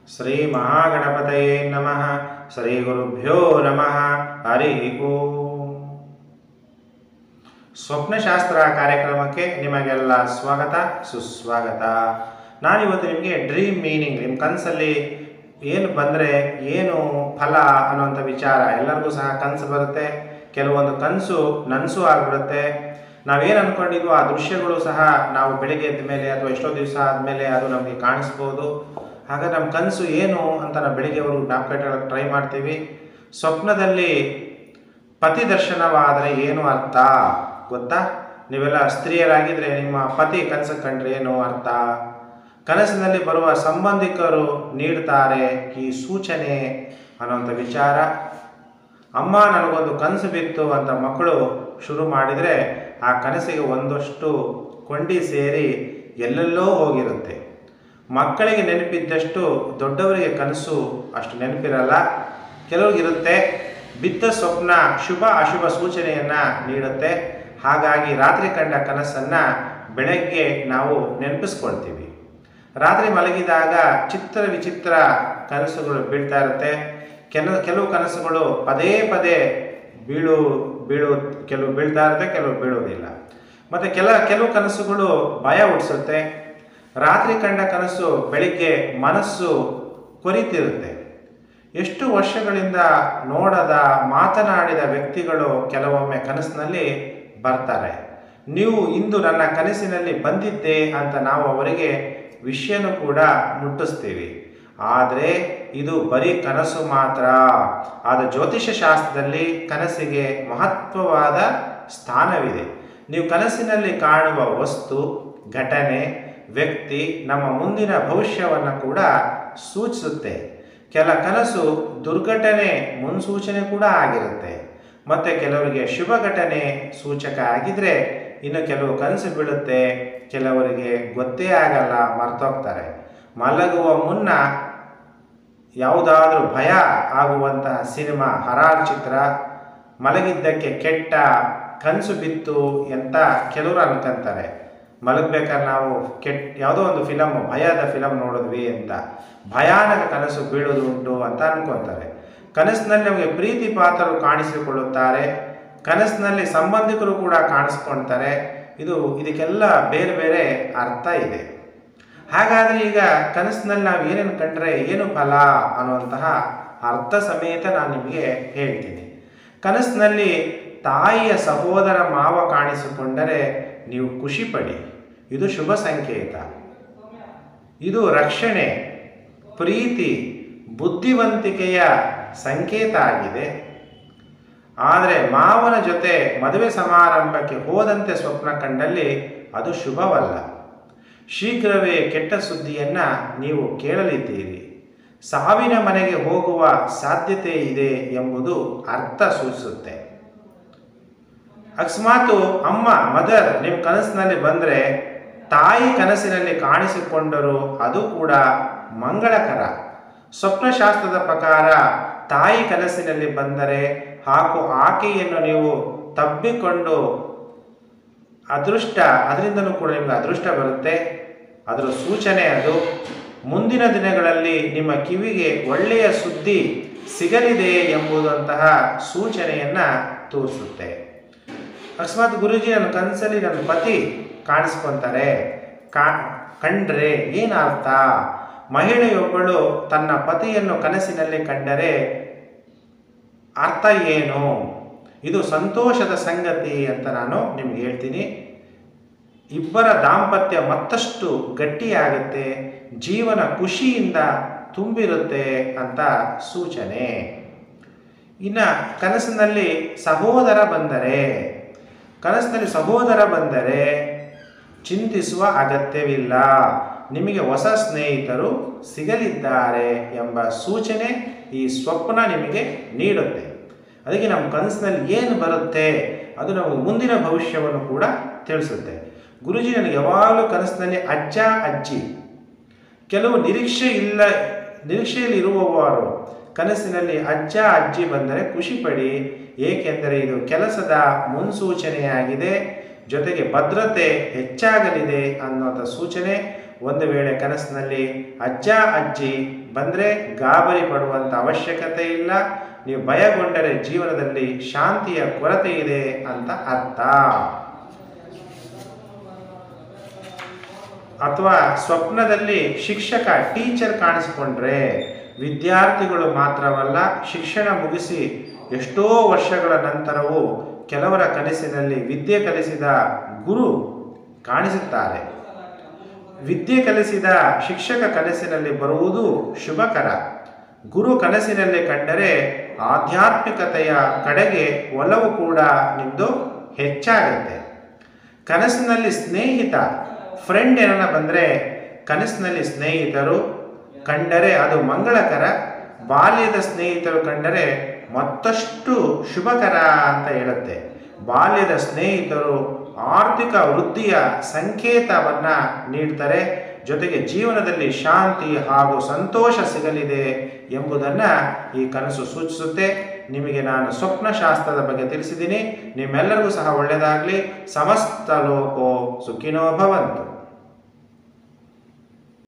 ಶ್ರೀ ಮಹಾಗಣಪತಯೇ ನಮಃ ಶ್ರೀ ಗುರುಭ್ಯೋ ನಮಃ ಹರಿ ಓಂ ಸ್ವಪ್ನಶಾಸ್ತ್ರ ಕಾರ್ಯಕ್ರಮಕ್ಕೆ ನಿಮಗೆಲ್ಲ ಸ್ವಾಗತ ಸುಸ್ವಾಗತ ನಾನಿವತ್ತು ನಿಮಗೆ ಡ್ರೀಮ್ ಮೀನಿಂಗ್ ನಿಮ್ಮ ಕನಸಲ್ಲಿ ಏನು ಬಂದರೆ ಏನು ಫಲ ಅನ್ನುವಂಥ ವಿಚಾರ ಎಲ್ಲರಿಗೂ ಸಹ ಕನಸು ಬರುತ್ತೆ ಕೆಲವೊಂದು ಕನಸು ನನಸು ಆಗಿಬಿಡುತ್ತೆ ನಾವೇನು ಅಂದ್ಕೊಂಡಿದ್ವೋ ಆ ದೃಶ್ಯಗಳು ಸಹ ನಾವು ಬೆಳಿಗ್ಗೆ ಎದ್ದ ಮೇಲೆ ಅಥವಾ ಎಷ್ಟೋ ದಿವಸ ಆದಮೇಲೆ ಅದು ನಮಗೆ ಕಾಣಿಸ್ಬೋದು ಹಾಗಾದ್ರೆ ನಮ್ಮ ಕನಸು ಏನು ಅಂತ ನಾವು ಬೆಳಿಗ್ಗೆವರೆಗೂ ಜ್ಞಾಪಕ ಇಟ್ಕೊಳ್ಳೋಕೆ ಟ್ರೈ ಮಾಡ್ತೀವಿ ಸ್ವಪ್ನದಲ್ಲಿ ಪತಿ ದರ್ಶನವಾದರೆ ಏನು ಅರ್ಥ ಗೊತ್ತಾ ನೀವೆಲ್ಲ ಸ್ತ್ರೀಯರಾಗಿದ್ದರೆ ನಿಮ್ಮ ಪತಿ ಕನಸು ಕಂಡ್ರೆ ಏನು ಅರ್ಥ ಕನಸಿನಲ್ಲಿ ಬರುವ ಸಂಬಂಧಿಕರು ನೀಡ್ತಾರೆ ಈ ಸೂಚನೆ ಅನ್ನೋಂಥ ವಿಚಾರ ಅಮ್ಮ ನನಗೊಂದು ಕನಸು ಬಿತ್ತು ಅಂತ ಮಕ್ಕಳು ಶುರು ಮಾಡಿದರೆ ಆ ಕನಸಿಗೆ ಒಂದಷ್ಟು ಕೊಂಡಿ ಸೇರಿ ಎಲ್ಲೆಲ್ಲೋ ಹೋಗಿರುತ್ತೆ ಮಕ್ಕಳಿಗೆ ನೆನಪಿದ್ದಷ್ಟು ದೊಡ್ಡವರಿಗೆ ಕನಸು ಅಷ್ಟು ನೆನಪಿರಲ್ಲ ಕೆಲವ್ರಿಗಿರುತ್ತೆ ಬಿದ್ದ ಸ್ವಪ್ನ ಶುಭ ಅಶುಭ ಸೂಚನೆಯನ್ನು ನೀಡುತ್ತೆ ಹಾಗಾಗಿ ರಾತ್ರಿ ಕಂಡ ಕನಸನ್ನು ಬೆಳಗ್ಗೆ ನಾವು ನೆನಪಿಸ್ಕೊಳ್ತೀವಿ ರಾತ್ರಿ ಮಲಗಿದಾಗ ಚಿತ್ರ ವಿಚಿತ್ರ ಕನಸುಗಳು ಬೀಳ್ತಾ ಇರುತ್ತೆ ಕೆಲವು ಕೆಲವು ಕನಸುಗಳು ಪದೇ ಪದೇ ಬೀಳು ಬೀಳು ಕೆಲವು ಬೀಳ್ತಾ ಇರುತ್ತೆ ಕೆಲವು ಬೀಳೋದಿಲ್ಲ ಮತ್ತು ಕೆಲ ಕೆಲವು ಕನಸುಗಳು ಭಯ ಹುಟ್ಟಿಸುತ್ತೆ ರಾತ್ರಿ ಕಂಡ ಕನಸು ಬೆಳಿಗ್ಗೆ ಮನಸ್ಸು ಕೊರಿತಿರುತ್ತೆ ಎಷ್ಟು ವರ್ಷಗಳಿಂದ ನೋಡದ ಮಾತನಾಡಿದ ವ್ಯಕ್ತಿಗಳು ಕೆಲವೊಮ್ಮೆ ಕನಸಿನಲ್ಲಿ ಬರ್ತಾರೆ ನೀವು ಇಂದು ನನ್ನ ಕನಸಿನಲ್ಲಿ ಬಂದಿದ್ದೆ ಅಂತ ನಾವು ಅವರಿಗೆ ವಿಷಯನೂ ಕೂಡ ಮುಟ್ಟಿಸ್ತೀವಿ ಆದರೆ ಇದು ಬರೀ ಕನಸು ಮಾತ್ರ ಆದ ಜ್ಯೋತಿಷ ಶಾಸ್ತ್ರದಲ್ಲಿ ಕನಸಿಗೆ ಮಹತ್ವವಾದ ಸ್ಥಾನವಿದೆ ನೀವು ಕನಸಿನಲ್ಲಿ ಕಾಣುವ ವಸ್ತು ಘಟನೆ ವ್ಯಕ್ತಿ ನಮ್ಮ ಮುಂದಿನ ಭವಿಷ್ಯವನ್ನು ಕೂಡ ಸೂಚಿಸುತ್ತೆ ಕೆಲ ಕನಸು ದುರ್ಘಟನೆ ಮುನ್ಸೂಚನೆ ಕೂಡ ಆಗಿರುತ್ತೆ ಮತ್ತು ಕೆಲವರಿಗೆ ಶುಭ ಘಟನೆ ಸೂಚಕ ಆಗಿದ್ರೆ ಇನ್ನು ಕೆಲವು ಕನಸು ಬೀಳುತ್ತೆ ಕೆಲವರಿಗೆ ಗೊತ್ತೇ ಆಗಲ್ಲ ಮರ್ತೋಗ್ತಾರೆ ಮಲಗುವ ಮುನ್ನ ಯಾವುದಾದ್ರೂ ಭಯ ಆಗುವಂತಹ ಸಿನಿಮಾ ಹರಾರ್ ಚಿತ್ರ ಮಲಗಿದ್ದಕ್ಕೆ ಕೆಟ್ಟ ಕನಸು ಬಿತ್ತು ಅಂತ ಕೆಲವರು ಅನ್ಕೊಂತಾರೆ ಮಲಗಬೇಕಾದ್ರೆ ನಾವು ಕೆಟ್ಟ ಯಾವುದೋ ಒಂದು ಫಿಲಮ್ ಭಯದ ಫಿಲಮ್ ನೋಡಿದ್ವಿ ಅಂತ ಭಯಾನಕ ಕನಸು ಬೀಳೋದು ಉಂಟು ಅಂತ ಅನ್ಕೊತಾರೆ ಕನಸಿನಲ್ಲಿ ನಮಗೆ ಪ್ರೀತಿ ಪಾತ್ರರು ಕಾಣಿಸಿಕೊಳ್ಳುತ್ತಾರೆ ಕನಸಿನಲ್ಲಿ ಸಂಬಂಧಿಕರು ಕೂಡ ಕಾಣಿಸ್ಕೊಳ್ತಾರೆ ಇದು ಇದಕ್ಕೆಲ್ಲ ಬೇರೆ ಬೇರೆ ಅರ್ಥ ಇದೆ ಹಾಗಾದರೆ ಈಗ ಕನಸಿನಲ್ಲಿ ನಾವು ಏನೇನು ಕಂಡ್ರೆ ಏನು ಫಲ ಅನ್ನುವಂತಹ ಅರ್ಥ ಸಮೇತ ನಾನು ನಿಮಗೆ ಹೇಳ್ತೀನಿ ಕನಸಿನಲ್ಲಿ ತಾಯಿಯ ಸಹೋದರ ಮಾವ ಕಾಣಿಸಿಕೊಂಡರೆ ನೀವು ಖುಷಿ ಪಡಿ ಇದು ಶುಭ ಸಂಕೇತ ಇದು ರಕ್ಷಣೆ ಪ್ರೀತಿ ಬುದ್ಧಿವಂತಿಕೆಯ ಸಂಕೇತ ಆಗಿದೆ ಆದರೆ ಮಾವನ ಜೊತೆ ಮದುವೆ ಸಮಾರಂಭಕ್ಕೆ ಹೋದಂತೆ ಸ್ವಪ್ನ ಕಂಡಲ್ಲಿ ಅದು ಶುಭವಲ್ಲ ಶೀಘ್ರವೇ ಕೆಟ್ಟ ಸುದ್ದಿಯನ್ನು ನೀವು ಕೇಳಲಿದ್ದೀರಿ ಸಾವಿನ ಮನೆಗೆ ಹೋಗುವ ಸಾಧ್ಯತೆ ಇದೆ ಎಂಬುದು ಅರ್ಥ ಸೂಚಿಸುತ್ತೆ ಅಕಸ್ಮಾತು ಅಮ್ಮ ಮದರ್ ನಿಮ್ಮ ಕನಸಿನಲ್ಲಿ ಬಂದರೆ ತಾಯಿ ಕನಸಿನಲ್ಲಿ ಕಾಣಿಸಿಕೊಂಡರೂ ಅದು ಕೂಡ ಮಂಗಳಕರ ಸ್ವಪ್ನಶಾಸ್ತ್ರದ ಪ್ರಕಾರ ತಾಯಿ ಕನಸಿನಲ್ಲಿ ಬಂದರೆ ಹಾಗೂ ಆಕೆಯನ್ನು ನೀವು ತಬ್ಬಿಕೊಂಡು ಅದೃಷ್ಟ ಅದರಿಂದಲೂ ಕೂಡ ನಿಮಗೆ ಅದೃಷ್ಟ ಬರುತ್ತೆ ಅದರ ಸೂಚನೆ ಅದು ಮುಂದಿನ ದಿನಗಳಲ್ಲಿ ನಿಮ್ಮ ಕಿವಿಗೆ ಒಳ್ಳೆಯ ಸುದ್ದಿ ಸಿಗಲಿದೆ ಎಂಬುದಂತಹ ಸೂಚನೆಯನ್ನು ತೋರಿಸುತ್ತೆ ಅಕಸ್ಮಾತ್ ಗುರುಜಿ ನನ್ನ ಕನಸಲ್ಲಿ ನನ್ನ ಪತಿ ಕಾಣಿಸ್ಕೊತಾರೆ ಕಾ ಕಂಡ್ರೆ ಏನು ಅರ್ಥ ಮಹಿಳೆಯೊಬ್ಬಳು ತನ್ನ ಪತಿಯನ್ನು ಕನಸಿನಲ್ಲಿ ಕಂಡರೆ ಅರ್ಥ ಏನು ಇದು ಸಂತೋಷದ ಸಂಗತಿ ಅಂತ ನಾನು ನಿಮ್ಗೆ ಹೇಳ್ತೀನಿ ಇಬ್ಬರ ದಾಂಪತ್ಯ ಮತ್ತಷ್ಟು ಗಟ್ಟಿಯಾಗುತ್ತೆ ಜೀವನ ಖುಷಿಯಿಂದ ತುಂಬಿರುತ್ತೆ ಅಂತ ಸೂಚನೆ ಇನ್ನು ಕನಸಿನಲ್ಲಿ ಸಹೋದರ ಬಂದರೆ ಕನಸಿನಲ್ಲಿ ಸಹೋದರ ಬಂದರೆ ಚಿಂತಿಸುವ ಅಗತ್ಯವಿಲ್ಲ ನಿಮಗೆ ಹೊಸ ಸ್ನೇಹಿತರು ಸಿಗಲಿದ್ದಾರೆ ಎಂಬ ಸೂಚನೆ ಈ ಸ್ವಪ್ನ ನಿಮಗೆ ನೀಡುತ್ತೆ ಅದಕ್ಕೆ ನಮ್ಮ ಕನಸಿನಲ್ಲಿ ಏನು ಬರುತ್ತೆ ಅದು ನಮಗೆ ಮುಂದಿನ ಭವಿಷ್ಯವನ್ನು ಕೂಡ ತಿಳಿಸುತ್ತೆ ಗುರುಜಿ ನನಗೆ ಯಾವಾಗಲೂ ಕನಸಿನಲ್ಲಿ ಅಜ್ಜ ಅಜ್ಜಿ ಕೆಲವು ನಿರೀಕ್ಷೆ ಇಲ್ಲ ನಿರೀಕ್ಷೆಯಲ್ಲಿ ಇರುವವರು ಕನಸಿನಲ್ಲಿ ಅಜ್ಜ ಅಜ್ಜಿ ಬಂದರೆ ಖುಷಿಪಡಿ ಏಕೆಂದರೆ ಇದು ಕೆಲಸದ ಮುನ್ಸೂಚನೆಯಾಗಿದೆ ಜೊತೆಗೆ ಭದ್ರತೆ ಹೆಚ್ಚಾಗಲಿದೆ ಅನ್ನೋಂಥ ಸೂಚನೆ ಒಂದು ವೇಳೆ ಕನಸಿನಲ್ಲಿ ಅಜ್ಜ ಅಜ್ಜಿ ಬಂದರೆ ಗಾಬರಿ ಪಡುವಂಥ ಅವಶ್ಯಕತೆ ಇಲ್ಲ ನೀವು ಭಯಗೊಂಡರೆ ಜೀವನದಲ್ಲಿ ಶಾಂತಿಯ ಕೊರತೆ ಇದೆ ಅಂತ ಅರ್ಥ ಅಥವಾ ಸ್ವಪ್ನದಲ್ಲಿ ಶಿಕ್ಷಕ ಟೀಚರ್ ಕಾಣಿಸಿಕೊಂಡ್ರೆ ವಿದ್ಯಾರ್ಥಿಗಳು ಮಾತ್ರವಲ್ಲ ಶಿಕ್ಷಣ ಮುಗಿಸಿ ಎಷ್ಟೋ ವರ್ಷಗಳ ನಂತರವೂ ಕೆಲವರ ಕನಸಿನಲ್ಲಿ ವಿದ್ಯೆ ಕಲಿಸಿದ ಗುರು ಕಾಣಿಸುತ್ತಾರೆ ವಿದ್ಯೆ ಕಲಿಸಿದ ಶಿಕ್ಷಕ ಕನಸಿನಲ್ಲಿ ಬರುವುದು ಶುಭಕರ ಗುರು ಕನಸಿನಲ್ಲಿ ಕಂಡರೆ ಆಧ್ಯಾತ್ಮಿಕತೆಯ ಕಡೆಗೆ ಒಲವು ಕೂಡ ನಿಮ್ಮದು ಹೆಚ್ಚಾಗುತ್ತೆ ಕನಸಿನಲ್ಲಿ ಸ್ನೇಹಿತ ಫ್ರೆಂಡ್ ಏನನ್ನ ಬಂದರೆ ಕನಸಿನಲ್ಲಿ ಸ್ನೇಹಿತರು ಕಂಡರೆ ಅದು ಮಂಗಳಕರ ಬಾಲ್ಯದ ಸ್ನೇಹಿತರು ಕಂಡರೆ ಮತ್ತಷ್ಟು ಶುಭಕರ ಅಂತ ಹೇಳುತ್ತೆ ಬಾಲ್ಯದ ಸ್ನೇಹಿತರು ಆರ್ಥಿಕ ವೃದ್ಧಿಯ ಸಂಕೇತವನ್ನು ನೀಡ್ತಾರೆ ಜೊತೆಗೆ ಜೀವನದಲ್ಲಿ ಶಾಂತಿ ಹಾಗೂ ಸಂತೋಷ ಸಿಗಲಿದೆ ಎಂಬುದನ್ನು ಈ ಕನಸು ಸೂಚಿಸುತ್ತೆ ನಿಮಗೆ ನಾನು ಸ್ವಪ್ನಶಾಸ್ತ್ರದ ಬಗ್ಗೆ ತಿಳಿಸಿದ್ದೀನಿ ನಿಮ್ಮೆಲ್ಲರಿಗೂ ಸಹ ಒಳ್ಳೆಯದಾಗಲಿ ಸಮಸ್ತ ಲೋಕೋ ಸುಖಿನೋ ಭವಂತು